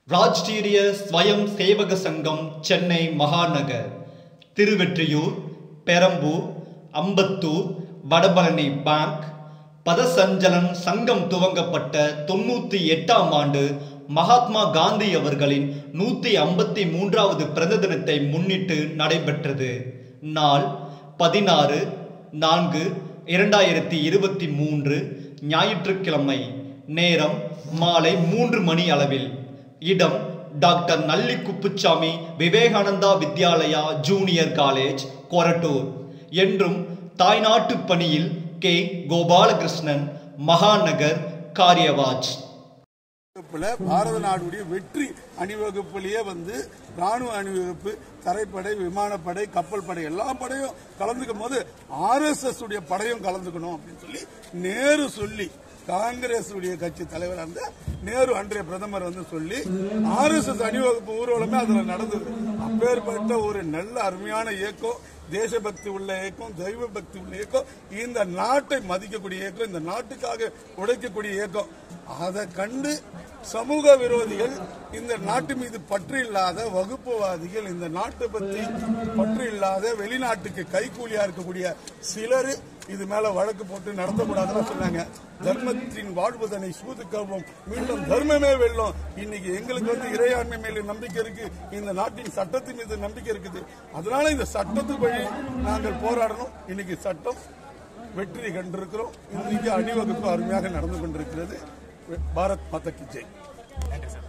Rashtriya Swayam Sevak Sangh Chennai Mahanagar Thiruvottiyur Perambur Ambattur Vadapalani bank பதசஞ்சலன் சங்கம் துவங்கப்பட்ட தொண்ணூத்தி எட்டாம் ஆண்டு மகாத்மா காந்தி அவர்களின் நூத்தி ஐம்பத்தி மூன்றாவது பிறந்த தினத்தை முன்னிட்டு நடைபெற்றது நாள் பதினாறு நான்கு இரண்டாயிரத்தி இருபத்தி மூன்று ஞாயிற்றுக்கிழமை நேரம் மாலை மூன்று மணி அளவில் இடம் doctor Nalli Kuppuswamy Vivekananda Vidyalaya junior college Korattur என்றும் தாய்நாட்டு பணியில் கே கோபாலகிருஷ்ணன் மகாநகர் காரியவாஜ் அணிவகுப்புல பாரத நாடுடைய வெற்றி அணிவகுப்புலயே வந்து ராணுவ அணிவகுப்பு தரைப்படை விமானப்படை கப்பல் படை எல்லா படையும் கலந்துக்கும் போது ஆர்எஸ்எஸ் உடைய படையும் கலந்துக்கணும் அப்படின்னு சொல்லி நேரு சொல்லி காங்கிரஸ் உடைய கட்சி தலைவர் அந்த நேரு அன்றைய பிரதமர் வந்து சொல்லி ஆர்எஸ்எஸ் அணிவகுப்பு ஊர்வலமே அதுல நடந்தது அப்பேற்பட்ட ஒரு நல்ல அருமையான இயக்கம் தேசபக்தி உள்ள இயக்கம் தெய்வ பக்தி உள்ள இயக்கம் இந்த நாட்டை மதிக்கக்கூடிய இயக்கம் இந்த நாட்டுக்காக உழைக்கக்கூடிய இயக்கம் அதை கண்டு சமூக விரோதிகள் இந்த நாட்டு மீது பற்று இல்லாத வகுப்புவாதிகள் இந்த நாட்டை பத்தி பற்று இல்லாத வெளிநாட்டுக்கு கைக்கூலியா இருக்கக்கூடிய சிலர் இது மேல வழக்கு போட்டு நடத்தக்கூடாதுன்னு சொன்னாங்க தர்மத்தின் வாழ்வதனை சூது கல்வம் மீண்டும் தர்மமே வெல்லும் இன்னைக்கு எங்களுக்கு வந்து இறையாண்மை மேல நம்பிக்கை இருக்கு இந்த நாட்டின் சட்டத்தின் மீது நம்பிக்கை இருக்குது அதனால இந்த சட்டத்து வழி நாங்கள் போராடணும் இன்னைக்கு சட்டம் வெற்றி கண்டிருக்கிறோம் இன்னைக்கு அணிவகுப்பு அருமையாக நடந்து கொண்டிருக்கிறது பாரத் மாதா கி ஜெய்